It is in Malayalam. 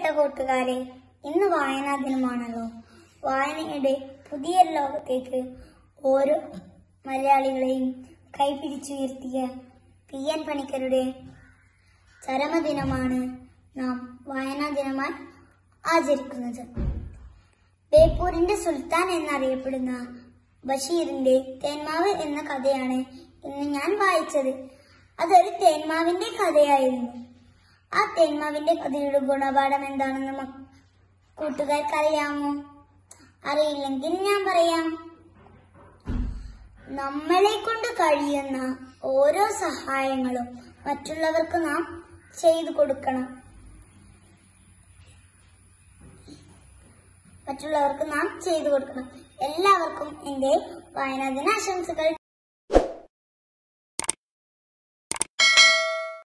കൂട്ടുകാരെ ഇന്ന് വായനാ ദിനമാണല്ലോ വായനയുടെ പുതിയ ലോകത്തേക്ക് ഓരോ മലയാളികളെയും കൈപിടിച്ചുയർത്തിയ പി എൻ പണിക്കരുടെ ചരമദിനമാണ് നാം വായനാ ദിനമായി ആചരിക്കുന്നത് ബേപ്പൂരിന്റെ സുൽത്താൻ എന്നറിയപ്പെടുന്ന ബഷീറിന്റെ തേന്മാവ് എന്ന കഥയാണ് ഇന്ന് ഞാൻ വായിച്ചത് അതൊരു തേന്മാവിന്റെ കഥയായിരുന്നു ആ തേന്മാവിന്റെ കഥയുടെ ഗുണപാഠം എന്താണെന്ന് മ- കൂട്ടുകാർക്ക് അറിയാമോ അറിയില്ലെങ്കിൽ ഞാൻ പറയാം നമ്മളെ കൊണ്ട് കഴിയുന്ന ഓരോ സഹായങ്ങളും മറ്റുള്ളവർക്ക് നാം ചെയ്തു കൊടുക്കണം മറ്റുള്ളവർക്ക് നാം ചെയ്തു കൊടുക്കണം എല്ലാവർക്കും എന്റെ വായനാ ദിനാശംസകൾ